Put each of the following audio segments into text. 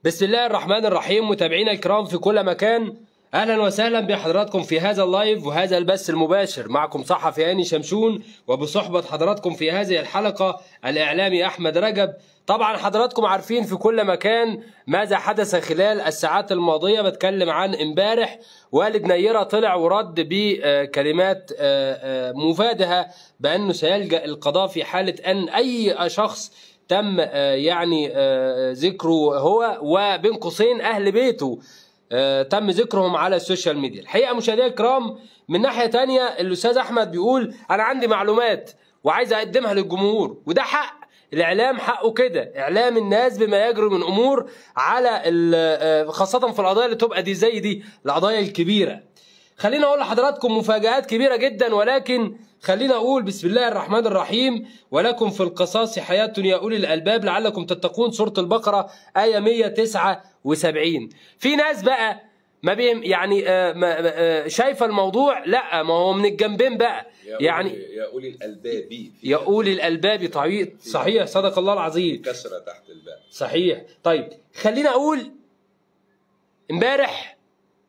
بسم الله الرحمن الرحيم متابعينا الكرام في كل مكان اهلا وسهلا بحضراتكم في هذا اللايف وهذا البث المباشر معكم صحفي هاني شمشون وبصحبة حضراتكم في هذه الحلقة الاعلامي احمد رجب طبعا حضراتكم عارفين في كل مكان ماذا حدث خلال الساعات الماضية بتكلم عن امبارح والد نيرة طلع ورد بكلمات مفادها بانه سيلجأ القضاء في حالة ان اي شخص تم يعني ذكره هو وبين قوسين اهل بيته تم ذكرهم على السوشيال ميديا الحقيقه مشاهدينا الكرام من ناحيه تانية الاستاذ احمد بيقول انا عندي معلومات وعايز اقدمها للجمهور وده حق الاعلام حقه كده اعلام الناس بما يجري من امور على خاصه في القضايا اللي تبقى دي زي دي القضايا الكبيره خلينا اقول لحضراتكم مفاجآت كبيره جدا ولكن خلينا اقول بسم الله الرحمن الرحيم ولكم في القصاص حياه يا اولي الالباب لعلكم تتقون سوره البقره ايه 179 في ناس بقى ما بيهم يعني آه ما آه شايفه الموضوع لا ما هو من الجنبين بقى يا يعني يا اولي الالباب يا اولي الالباب طبيعي صحيح صدق الله العظيم كسره تحت الباب صحيح طيب خلينا اقول امبارح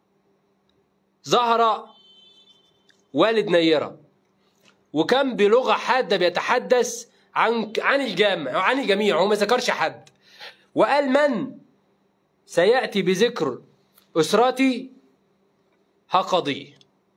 ظهر والد نيره وكان بلغه حاده بيتحدث عن عن الجامع عن الجميع هو ما ذكرش حد وقال من سياتي بذكر اسرتي هقضيه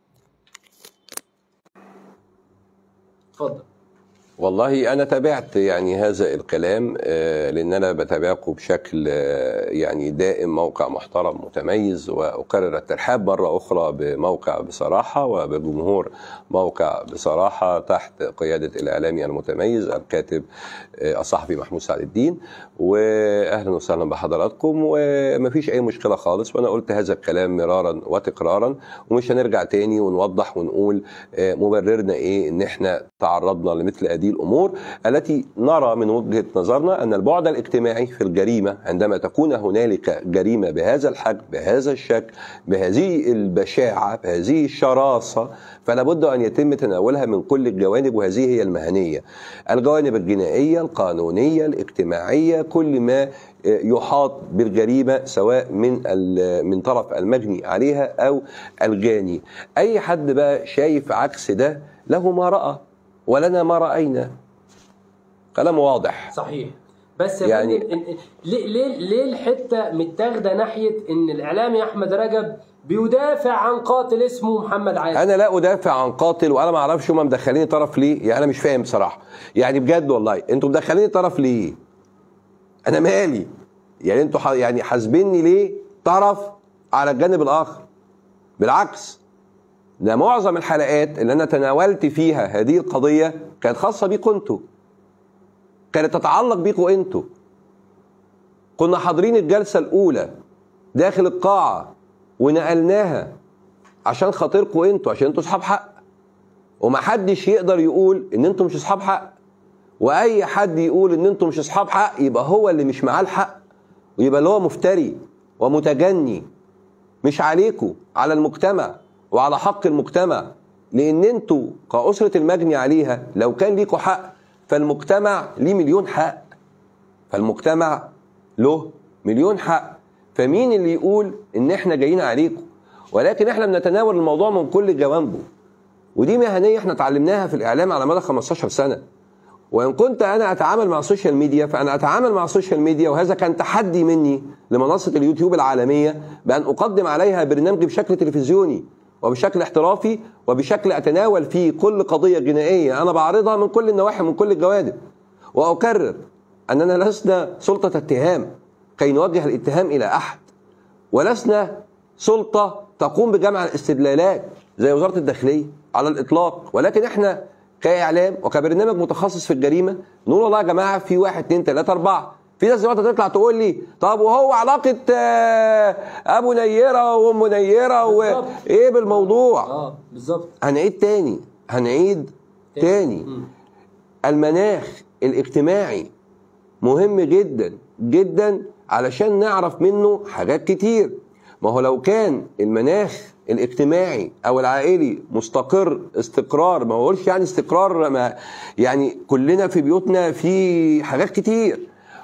اتفضل والله انا تابعت يعني هذا الكلام آه، لان انا بتابعكم بشكل آه، يعني دائم موقع محترم متميز واكرر الترحاب مره اخرى بموقع بصراحه وبجمهور موقع بصراحه تحت قياده الاعلامي المتميز الكاتب آه، الصحفي محمود سعد الدين واهلا وسهلا بحضراتكم ومفيش اي مشكله خالص وانا قلت هذا الكلام مرارا وتكرارا ومش هنرجع تاني ونوضح ونقول مبررنا ايه ان احنا تعرضنا لمثل هذه الامور التي نرى من وجهه نظرنا ان البعد الاجتماعي في الجريمه عندما تكون هنالك جريمه بهذا الحجم بهذا الشكل بهذه البشاعه بهذه الشراسه فلا بد ان يتم تناولها من كل الجوانب وهذه هي المهنيه الجوانب الجنائيه القانونيه الاجتماعيه كل ما يحاط بالجريمه سواء من من طرف المجني عليها او الجاني اي حد بقى شايف عكس ده له ما راى ولنا ما راينا كلام واضح صحيح بس يعني- يعني ليه ليه ليه الحته متاخده ناحيه ان الاعلامي احمد رجب بيدافع عن قاتل اسمه محمد عادل انا لا ادافع عن قاتل وانا ما اعرفش هم مدخليني طرف ليه يعني انا مش فاهم بصراحه يعني بجد والله انتوا مدخليني طرف ليه انا مالي يعني انتوا ح- يعني حاسبيني ليه طرف على الجانب الاخر بالعكس ده معظم الحلقات اللي انا تناولت فيها هذه القضيه كانت خاصه بيكم انتوا كانت تتعلق بيكم انتوا كنا حاضرين الجلسه الاولى داخل القاعه ونقلناها عشان خاطركم انتوا عشان انتوا اصحاب حق ومحدش يقدر يقول ان انتوا مش اصحاب حق واي حد يقول ان انتوا مش اصحاب حق يبقى هو اللي مش معاه الحق ويبقى اللي هو مفتري ومتجني مش عليكم على المجتمع وعلى حق المجتمع لان انتوا كأسرة المجني عليها لو كان ليكوا حق فالمجتمع ليه مليون حق فالمجتمع له مليون حق فمين اللي يقول ان احنا جايين عليكم ولكن احنا بنتناول الموضوع من كل جوانبه ودي مهنيه احنا اتعلمناها في الاعلام على مدى 15 سنه وان كنت انا اتعامل مع السوشيال ميديا فانا اتعامل مع السوشيال ميديا وهذا كان تحدي مني لمنصه اليوتيوب العالميه بان اقدم عليها برنامج بشكل تلفزيوني وبشكل احترافي وبشكل اتناول فيه كل قضيه جنائيه انا بعرضها من كل النواحي من كل الجوانب واكرر اننا لسنا سلطه اتهام كي نوجه الاتهام الى احد ولسنا سلطه تقوم بجمع الاستدلالات زي وزاره الداخليه على الاطلاق ولكن احنا كاعلام وكبرنامج متخصص في الجريمه نقول والله يا جماعه في واحد اتنين تلاته اربعه في ناس دلوقتي تطلع تقول لي طب وهو علاقه آه، ابو نيره وام نيره بالظبط. وايه بالموضوع اه بالظبط هنعيد تاني هنعيد تاني المناخ الاجتماعي مهم جدا جدا علشان نعرف منه حاجات كتير ما هو لو كان المناخ الاجتماعي او العائلي مستقر استقرار ما بقولش يعني استقرار ما يعني كلنا في بيوتنا في حاجات كتير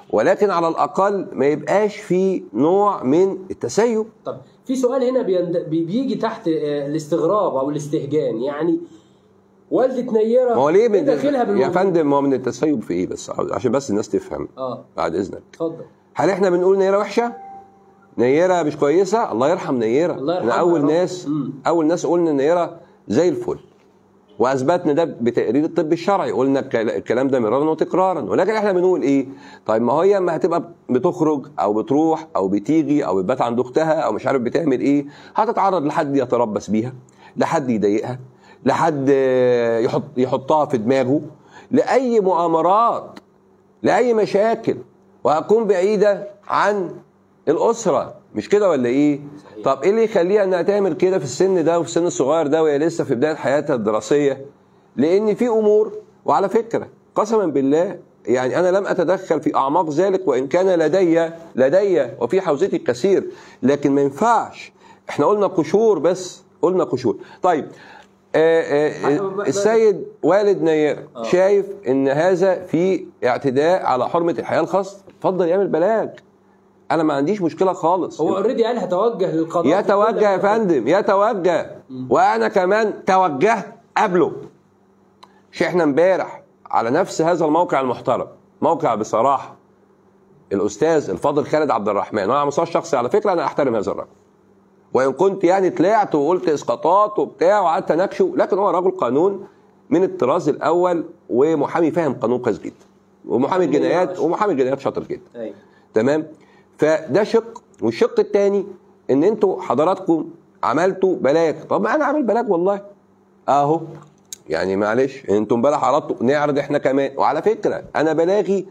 ولكن على الاقل ما يبقاش في نوع من التسيب طب في سؤال هنا بيند... بي- بيجي تحت آه، الاستغراب او الاستهجان يعني والدة نيرة ما هو ليه إيه من داخلها يا بالموضوع؟ فندم ما هو من التسيب في ايه بس عشان بس الناس تفهم اه بعد اذنك اتفضل هل احنا بنقول نيره وحشه نيره مش كويسه الله يرحم نيره الله احنا يرحمها اول يا رب. ناس مم. اول ناس قلنا نيره زي الفل واثبتنا ده بتقرير الطب الشرعي قلنا الك- الكلام ده مرارا وتكرارا ولكن احنا بنقول ايه طيب ما هي اما هتبقى بتخرج او بتروح او بتيجي او بتبات عند اختها او مش عارف بتعمل ايه هتتعرض لحد يتربص بيها لحد يضايقها لحد آه، يحط يحطها في دماغه لاي مؤامرات لاي مشاكل وهتكون بعيده عن الاسره مش كده ولا ايه صحيح. طب ايه اللي يخليها انها تعمل كده في السن ده وفي السن الصغير ده وهي لسه في بدايه حياتها الدراسيه لان في امور وعلى فكره قسما بالله يعني انا لم اتدخل في اعماق ذلك وان كان لدي لدي وفي حوزتي الكثير لكن ما ينفعش احنا قلنا قشور بس قلنا قشور طيب آه آه بقى- السيد والد نير آه. شايف ان هذا في اعتداء على حرمه الحياه الخاصه اتفضل يعمل بلاغ انا ما عنديش مشكله خالص هو اوريدي قال هتوجه للقضاء يتوجه يا فندم يتوجه وانا كمان توجهت قبله مش احنا امبارح على نفس هذا الموقع المحترم موقع بصراحه الاستاذ الفاضل خالد عبد الرحمن وانا على المستوى الشخصي على فكره انا احترم هذا الرجل وان كنت يعني طلعت وقلت اسقاطات وبتاع وقعدت اناقشه لكن هو رجل قانون من الطراز الاول ومحامي فاهم قانون كويس جدا ومحامي الجنايات ومحامي الجنايات شاطر جدا ايوه تمام فده شق والشق الثاني ان انتوا حضراتكم عملتوا بلاغ طب ما انا عامل بلاغ والله اهو يعني معلش انتوا امبارح عرضتوا نعرض احنا كمان وعلى فكره انا بلاغي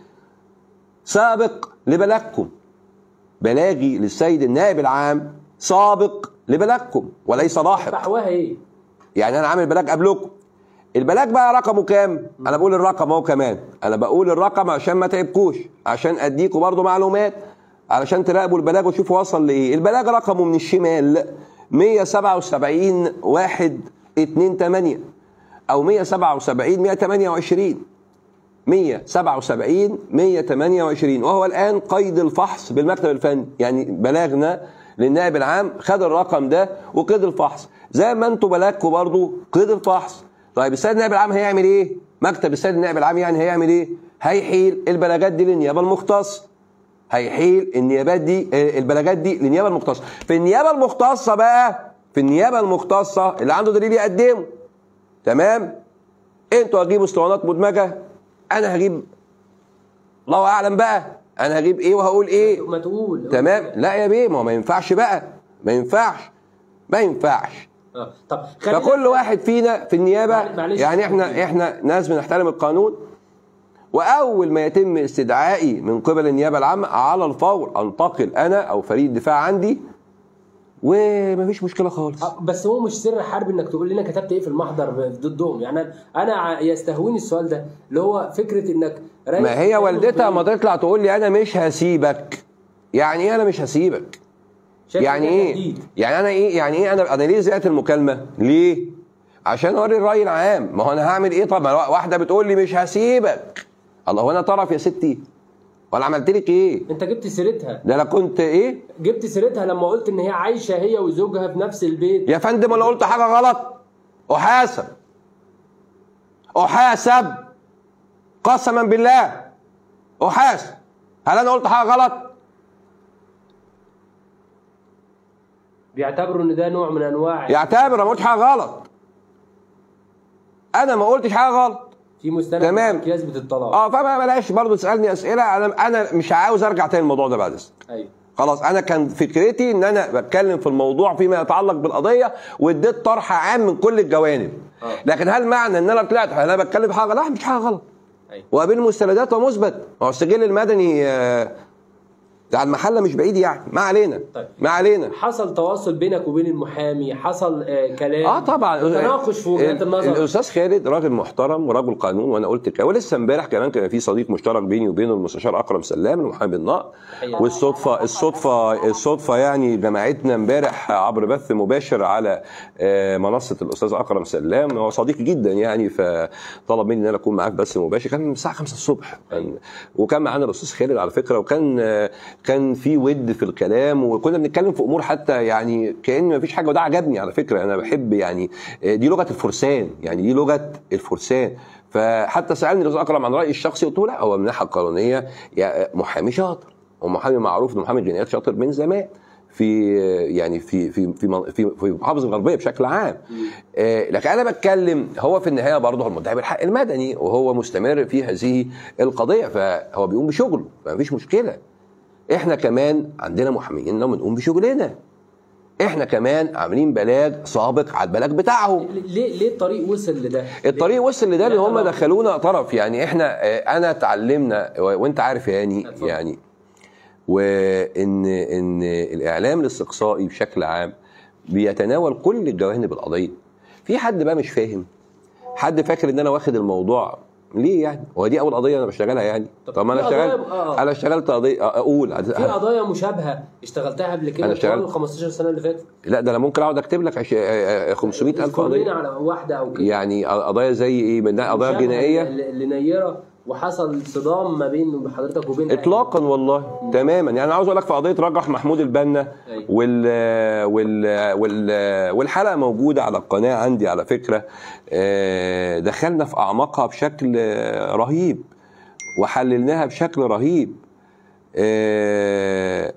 سابق لبلاغكم بلاغي للسيد النائب العام سابق لبلاغكم وليس لاحق فحواها ايه؟ يعني انا عامل بلاغ قبلكم البلاغ بقى رقمه كام انا بقول الرقم اهو كمان انا بقول الرقم عشان ما تعبكوش عشان اديكوا برضو معلومات علشان تراقبوا البلاغ وتشوفوا وصل لايه البلاغ رقمه من الشمال 177 1 2 8 او 177 128 177 128 وهو الان قيد الفحص بالمكتب الفني يعني بلاغنا للنائب العام خد الرقم ده وقيد الفحص زي ما انتوا بلاغكم برضو قيد الفحص طيب السيد النائب العام هيعمل ايه مكتب السيد النائب العام يعني هيعمل ايه هيحيل البلاغات دي للنيابه المختصه هيحيل النيابات دي آه، البلاغات دي للنيابه المختصه في النيابه المختصه بقى في النيابه المختصه اللي عنده دليل يقدمه تمام انتوا هتجيبوا اسطوانات مدمجه انا هجيب الله اعلم بقى انا هجيب ايه وهقول ايه ما تقول تمام لا يا بيه ما هو ما ينفعش بقى ما ينفعش ما ينفعش اه طب خلينا- فكل واحد فينا في النيابه معل- معلش. يعني احنا احنا ناس بنحترم القانون واول ما يتم استدعائي من قبل النيابه العامه على الفور انتقل انا او فريق الدفاع عندي ومفيش مشكله خالص آه، بس هو مش سر حرب انك تقول لنا كتبت ايه في المحضر ضدهم يعني أنا- انا ع- يستهويني السؤال ده اللي هو فكره انك رايح ما هي والدتها ما تطلع تقول لي انا مش هسيبك يعني ايه انا مش هسيبك شايف يعني إن ده ايه تهديد. يعني انا ايه يعني ايه انا انا ليه زهقت المكالمه ليه عشان اوري الراي العام ما هو انا هعمل ايه طب ما واحده بتقول لي مش هسيبك الله هو انا طرف يا ستي ولا عملت لك ايه انت جبت سيرتها ده انا كنت ايه جبت سيرتها لما قلت ان هي عايشه هي وزوجها في نفس البيت يا فندم انا قلت حاجه غلط احاسب احاسب قسما بالله احاسب هل انا قلت حاجه غلط بيعتبروا ان ده نوع من انواع يعتبر انا ما قلتش حاجه غلط انا ما قلتش حاجه غلط في مستند تمام. يثبت الطلاق اه فما بلاش برضه تسالني اسئله انا انا مش عاوز ارجع تاني الموضوع ده بعد اذنك ايوه خلاص انا كان فكرتي ان انا بتكلم في الموضوع فيما يتعلق بالقضيه واديت طرح عام من كل الجوانب آه. لكن هل معنى ان انا طلعت انا بتكلم في حاجه لا مش حاجه غلط ايوه وبين مستندات ومثبت هو السجل المدني آه، بتاع المحله مش بعيد يعني ما علينا طيب. ما علينا حصل تواصل بينك وبين المحامي حصل آه كلام اه طبعا تناقش في وجهات ال- النظر الاستاذ خالد راجل محترم ورجل قانون وانا قلت كده ولسه امبارح كمان كان في صديق مشترك بيني وبينه المستشار اكرم سلام المحامي بالنقد تحية. والصدفه الصدفه الصدفه يعني جمعتنا امبارح عبر بث مباشر على آه، منصه الاستاذ اكرم سلام هو صديقي جدا يعني فطلب مني ان انا اكون معاه في بث مباشر كان الساعه 5 الصبح كان وكان معانا الاستاذ خالد على فكره وكان آه، كان في ود في الكلام وكنا بنتكلم في امور حتى يعني كان ما فيش حاجه وده عجبني على فكره انا بحب يعني آه، دي لغه الفرسان يعني دي لغه الفرسان فحتى سالني الاستاذ اكرم عن رايي الشخصي قلت له لا هو من الناحيه القانونيه يا- محامي شاطر ومحامي معروف انه محامي جنايات شاطر من زمان في يعني في في في من- في, في محافظه الغربيه بشكل عام آه، لكن انا بتكلم هو في النهايه برضه المدعي بالحق المدني وهو مستمر في هذه القضيه فهو بيقوم بشغله فمفيش مشكله احنا كمان عندنا محامين بنقوم بشغلنا احنا كمان عاملين بلاغ سابق على البلاغ بتاعهم ليه ليه الطريق وصل لده؟ الطريق وصل لده ان لا، هم طبعا. دخلونا طرف يعني احنا آه، انا اتعلمنا و- وانت عارف يا هاني اتفضل. يعني وان ان الاعلام الاستقصائي بشكل عام بيتناول كل الجوانب القضيه في حد بقى مش فاهم حد فاكر ان انا واخد الموضوع ليه يعني هو دي اول قضيه انا بشتغلها يعني طب طب ما انا في قضايا- اشتغلت آه. انا اشتغلت قضيه آه، اقول في قضايا مشابهه اشتغلتها قبل كده أنا اشتغلت- طوال ال 15 سنه اللي فاتت لا ده انا ممكن اقعد اكتب لك عش... 500 الف اذكر لنا قضيه على واحده او كده يعني قضايا زي ايه من قضايا مشابهة جنائيه ل- لنيره وحصل صدام ما بين حضرتك وبين اطلاقا والله تماما يعني انا عاوز اقول لك في قضيه رجح محمود البنا أيوة. وال وال وال والحلقه موجوده على القناه عندي على فكره آه، دخلنا في اعماقها بشكل آه، رهيب وحللناها بشكل رهيب آه،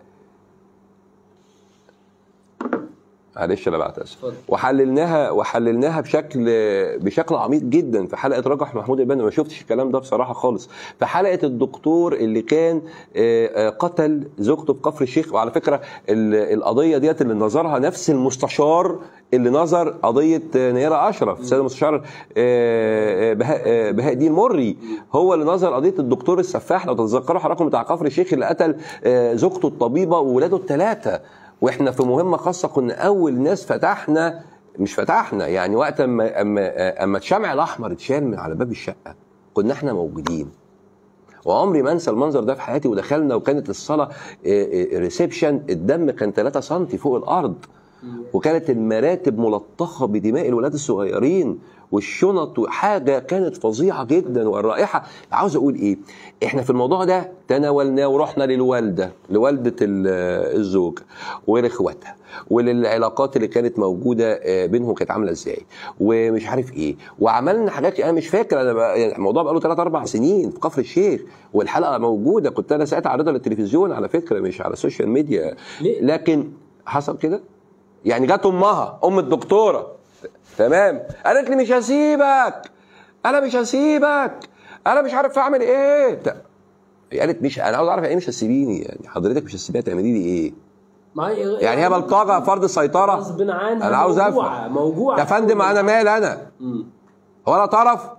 معلش انا بعتذر اتفضل. وحللناها وحللناها بشكل بشكل عميق جدا في حلقه رجح محمود البنا ما شفتش الكلام ده بصراحه خالص في حلقه الدكتور اللي كان آه، آه، قتل زوجته في كفر الشيخ وعلى فكره ال- القضيه ديت اللي نظرها نفس المستشار اللي نظر قضيه آه، نيره اشرف السيد المستشار آه، آه، بهاء آه، بهاء الدين مري هو اللي نظر قضيه الدكتور السفاح لو تتذكروا حضراتكم بتاع كفر الشيخ اللي قتل آه، زوجته الطبيبه وولاده الثلاثه واحنا في مهمه خاصه كنا اول ناس فتحنا مش فتحنا يعني وقت اما اما اما الشمع الاحمر اتشال من على باب الشقه كنا احنا موجودين وعمري ما انسى المنظر ده في حياتي ودخلنا وكانت الصاله ريسبشن الدم كان 3 سم فوق الارض وكانت المراتب ملطخه بدماء الولاد الصغيرين والشنط وحاجه كانت فظيعه جدا والرائحه عاوز اقول ايه احنا في الموضوع ده تناولناه ورحنا للوالده لوالده ال- الزوج ولاخواتها وللعلاقات اللي كانت موجوده آه، بينهم كانت عامله ازاي ومش عارف ايه وعملنا حاجات انا مش فاكر انا بقى يعني الموضوع بقى له 3 4 سنين في كفر الشيخ والحلقه موجوده كنت انا ساعتها عارضها للتلفزيون على فكره مش على السوشيال ميديا ليه؟ لكن حصل كده يعني جت امها ام الدكتوره تمام قالت لي مش هسيبك انا مش هسيبك انا مش عارف اعمل ايه ت- قالت مش انا عاوز اعرف يعني ايه مش هتسيبيني يعني حضرتك مش هتسيبيني تعملي لي ايه ما هي يعني هي بلطجه فرض سيطره غصب عنها انا عاوز موجوعة- افهم موجوعة يا فندم انا مال انا مم. هو انا طرف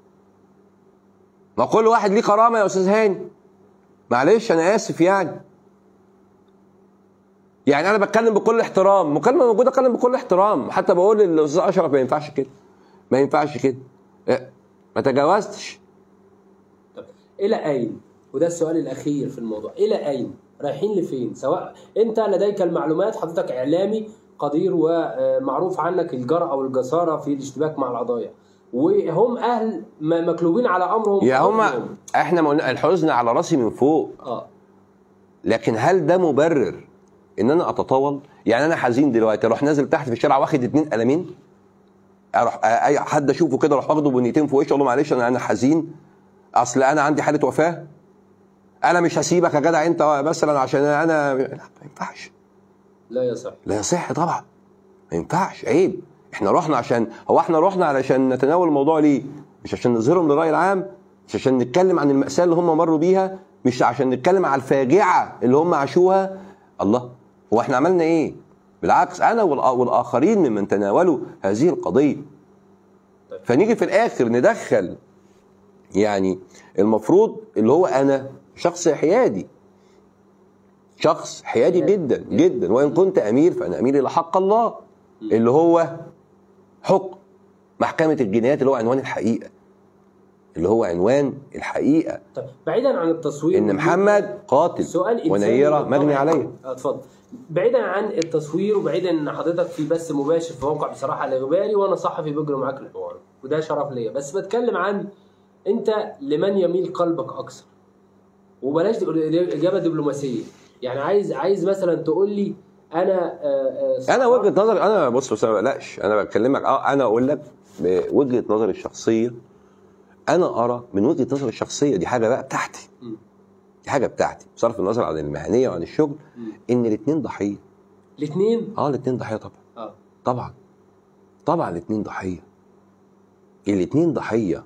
ما كل واحد ليه كرامه يا استاذ هاني معلش انا اسف يعني يعني انا بتكلم بكل احترام مكالمه موجوده اتكلم بكل احترام حتى بقول للاستاذ اشرف ما ينفعش كده ما ينفعش كده إيه، ما تجاوزتش طب الى اين؟ وده السؤال الاخير في الموضوع الى اين؟ رايحين لفين؟ سواء انت لديك المعلومات حضرتك اعلامي قدير ومعروف عنك الجرأة والجسارة في الاشتباك مع القضايا وهم اهل م- مكلوبين على امرهم يا وحكمهم. هما احنا ما قلنا الحزن على راسي من فوق اه لكن هل ده مبرر ان انا اتطاول يعني انا حزين دلوقتي اروح نازل تحت في الشارع واخد اتنين قلمين اروح اي حد اشوفه كده اروح واخده بنيتين في وشه اقول له معلش انا انا حزين اصل انا عندي حاله وفاه انا مش هسيبك يا جدع انت مثلا عشان انا لا ما ينفعش لا يصح لا يصح طبعا ما ينفعش عيب احنا رحنا عشان هو احنا رحنا علشان نتناول الموضوع ليه مش عشان نظهرهم للراي العام مش عشان نتكلم عن المأساة اللي هم مروا بيها مش عشان نتكلم على الفاجعة اللي هم عاشوها الله هو احنا عملنا ايه بالعكس انا والآ- والاخرين ممن تناولوا هذه القضية فنيجي في الاخر ندخل يعني المفروض اللي هو انا شخص حيادي شخص حيادي جدا جدا وان كنت امير فانا امير الى حق الله اللي هو حكم محكمه الجنايات اللي هو عنوان الحقيقه اللي هو عنوان الحقيقه طب بعيدا عن التصوير ان محمد قاتل سؤال إنساني ونيره بالطبع. مجني عليه آه، اتفضل بعيدا عن التصوير وبعيدا ان حضرتك في بث مباشر في موقع بصراحه الاخباري وانا صحفي بجري معاك الحوار وده شرف ليا بس بتكلم عن انت لمن يميل قلبك اكثر وبلاش تقول اجابه دبلوماسيه يعني عايز عايز مثلا تقول لي انا آه، آه، انا وجهه نظري انا بص بص ما بقلقش انا بكلمك اه انا اقول لك بوجهه نظري الشخصيه انا ارى من وجهه نظري الشخصيه دي حاجه بقى بتاعتي مم. دي حاجه بتاعتي بصرف النظر عن المهنيه وعن الشغل مم. ان الاثنين ضحيه الاثنين اه الاثنين ضحيه طبعا اه طبعا طبعا الاثنين ضحيه الاثنين ضحيه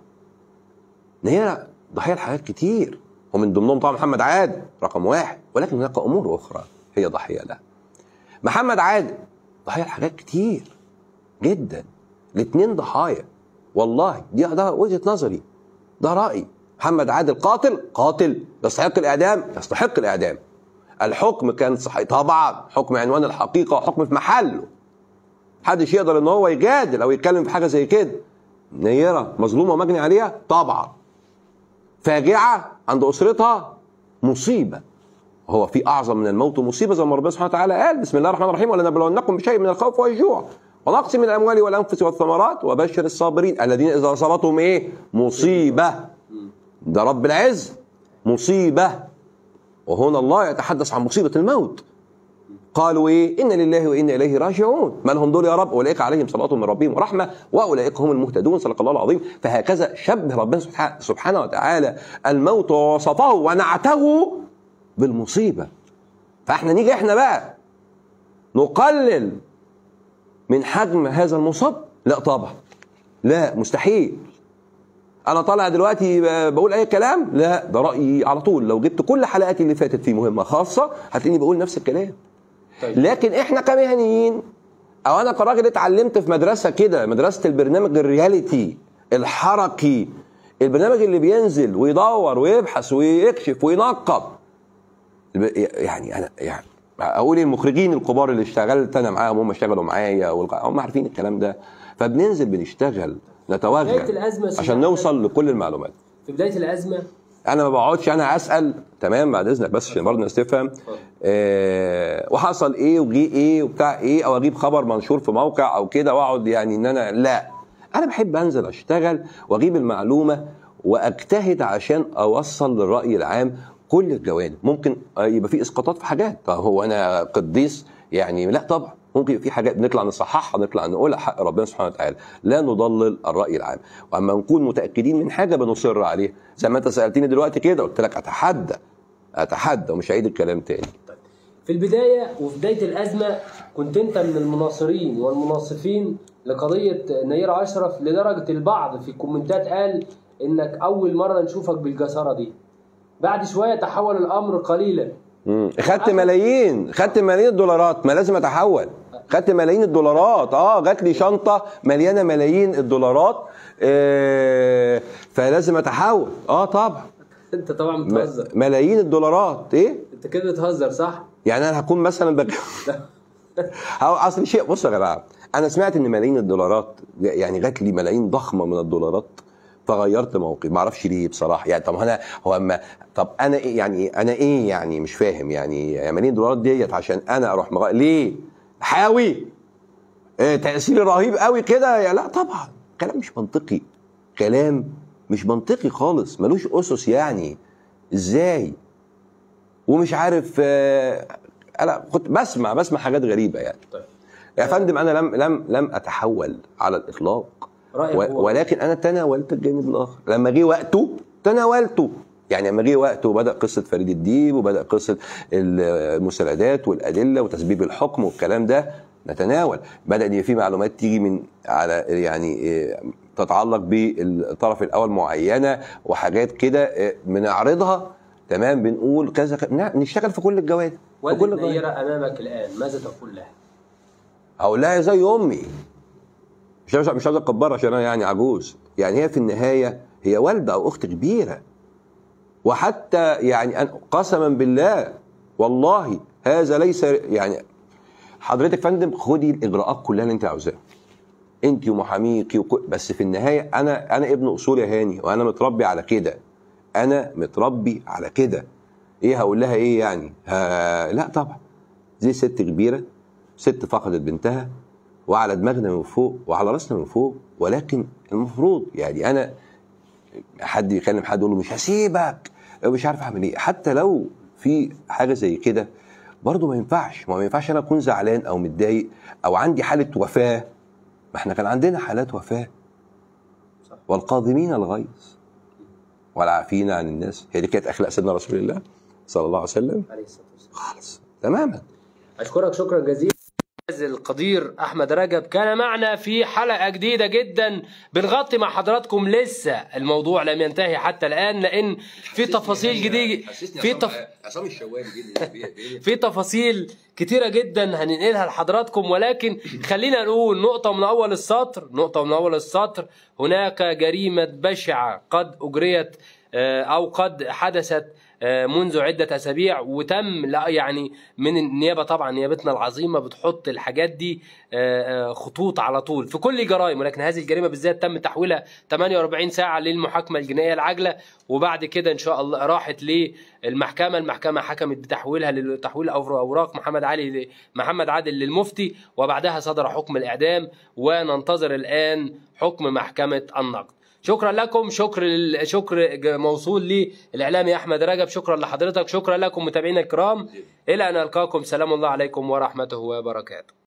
هي ضحيه لحاجات كتير ومن ضمنهم طبعا محمد عادل رقم واحد ولكن هناك امور اخرى هي ضحيه لها محمد عادل ضحيه لحاجات كتير جدا الاثنين ضحايا والله دي ده وجهه نظري ده رايي محمد عادل قاتل قاتل يستحق الاعدام يستحق الاعدام الحكم كان صحيح طبعا حكم عنوان الحقيقه وحكم في محله محدش يقدر ان هو يجادل او يتكلم في حاجه زي كده نيره مظلومه ومجني عليها طبعا فاجعه عند اسرتها مصيبه هو في اعظم من الموت مصيبه زي ما ربنا سبحانه وتعالى قال بسم الله الرحمن الرحيم ولنبلونكم بشيء من الخوف والجوع ونقص من الاموال والانفس والثمرات وبشر الصابرين الذين اذا اصابتهم ايه مصيبه ده رب العز مصيبه وهنا الله يتحدث عن مصيبه الموت قالوا ايه ان لله وانا اليه راجعون ما لهم دول يا رب اولئك عليهم صلاه من ربهم ورحمه واولئك هم المهتدون صدق الله العظيم فهكذا شبه ربنا سبحانه- سبحانه وتعالى الموت ووصفه ونعته بالمصيبه فاحنا نيجي احنا بقى نقلل من حجم هذا المصاب لا طبعا لا مستحيل انا طالع دلوقتي ب- بقول اي كلام لا ده رايي على طول لو جبت كل حلقاتي اللي فاتت في مهمه خاصه هتلاقيني بقول نفس الكلام طيب لكن احنا كمهنيين او انا كراجل اتعلمت في مدرسه كده مدرسه البرنامج الرياليتي الحركي البرنامج اللي بينزل ويدور ويبحث ويكشف وينقب الب- يعني انا يعني اقول المخرجين الكبار اللي اشتغلت انا معاهم هم اشتغلوا معايا والق- هم عارفين الكلام ده فبننزل بنشتغل بداية نتوغل الأزمة عشان سمعت- نوصل لكل المعلومات في بدايه الازمه انا ما بقعدش انا اسال تمام بعد اذنك بس عشان برضه الناس تفهم آه وحصل ايه وجي ايه وبتاع ايه او اجيب خبر منشور في موقع او كده واقعد يعني ان انا لا انا بحب انزل اشتغل واجيب المعلومه واجتهد عشان اوصل للراي العام كل الجوانب ممكن آه، يبقى في اسقاطات في حاجات طب هو انا قديس يعني لا طبعا ممكن يبقى في حاجات نطلع نصححها نطلع نقولها حق ربنا سبحانه وتعالى لا نضلل الراي العام واما نكون متاكدين من حاجه بنصر عليها زي ما انت سالتني دلوقتي كده قلت لك اتحدى اتحدى ومش هعيد الكلام تاني في البدايه وفي بدايه الازمه كنت انت من المناصرين والمناصفين لقضيه نير اشرف لدرجه البعض في الكومنتات قال انك اول مره نشوفك بالجساره دي بعد شويه تحول الامر قليلا مم. خدت ملايين خدت ملايين الدولارات ما لازم اتحول خدت ملايين الدولارات اه جات لي شنطه مليانه ملايين الدولارات آه فلازم اتحول اه طبعا انت طبعا م- بتهزر ملايين الدولارات ايه انت كده بتهزر صح؟ يعني انا هكون مثلا بك... هو اصل شيء بص يا جماعه انا سمعت ان ملايين الدولارات يعني جات لي ملايين ضخمه من الدولارات فغيرت موقفي ما اعرفش ليه بصراحه يعني طب انا هو اما طب انا ايه يعني انا ايه يعني مش فاهم يعني يعني ملايين الدولارات ديت عشان انا اروح مغ... ليه حاوي إيه تاثيري رهيب قوي كده يا لا طبعا كلام مش منطقي كلام مش منطقي خالص ملوش اسس يعني ازاي ومش عارف آه، انا كنت بسمع بسمع حاجات غريبه يعني طيب يا فندم انا لم لم لم اتحول على الاطلاق رأيك و- هو؟ ولكن انا تناولت الجانب الاخر لما جه وقته تناولته يعني لما جه وقته وبدا قصه فريد الديب وبدا قصه المساندات والادله وتسبيب الحكم والكلام ده نتناول بدا ان في معلومات تيجي من على يعني إيه، تتعلق بالطرف الاول معينه وحاجات كده إيه، بنعرضها تمام بنقول كذا كذا. نعم، نشتغل في كل الجوانب في كل والدة الجوانب نيرة امامك الان ماذا تقول لها؟ اقول لها زي امي مش مش مش عايز اكبرها عشان انا يعني عجوز يعني هي في النهايه هي والده او اخت كبيره وحتى يعني أنا قسما بالله والله هذا ليس يعني حضرتك يا فندم خدي الاجراءات كلها اللي انت عاوزاها انت ومحاميكي وكل بس في النهايه انا انا ابن اصول يا هاني وانا متربي على كده انا متربي على كده ايه هقول لها ايه يعني ها لا طبعا دي ست كبيره ست فقدت بنتها وعلى دماغنا من فوق وعلى راسنا من فوق ولكن المفروض يعني انا حد يكلم حد يقول له مش هسيبك مش عارف اعمل ايه حتى لو في حاجه زي كده برضه ما ينفعش ما ينفعش انا اكون زعلان او متضايق او عندي حاله وفاه ما احنا كان عندنا حالات وفاه والقاضمين الغيظ والعافين عن الناس هي دي كانت اخلاق سيدنا رسول الله صلى الله عليه وسلم عليه الصلاه والسلام خالص تماما اشكرك شكرا جزيلا الأستاذ القدير احمد رجب كان معنا في حلقه جديده جدا بنغطي مع حضراتكم لسه الموضوع لم ينتهي حتى الان لان في تفاصيل جديده في تف... عصام الشوالي جدا في تفاصيل كتيرة جدا هننقلها لحضراتكم ولكن خلينا نقول نقطة من أول السطر نقطة من أول السطر هناك جريمة بشعة قد أجريت آه، أو قد حدثت آه، منذ عدة أسابيع وتم لا يعني من النيابة طبعا نيابتنا العظيمة بتحط الحاجات دي آه، آه، خطوط على طول في كل جرائم ولكن هذه الجريمة بالذات تم تحويلها 48 ساعة للمحاكمة الجنائية العاجلة وبعد كده إن شاء الله راحت للمحكمة المحكمة حكمت بتحويلها لتحويل أوراق محمد علي محمد عادل للمفتي وبعدها صدر حكم الإعدام وننتظر الآن حكم محكمة النقد شكرا لكم شكر شكر ج- موصول للاعلامي احمد رجب شكرا لحضرتك شكرا لكم متابعينا الكرام الى ان القاكم سلام الله عليكم ورحمته وبركاته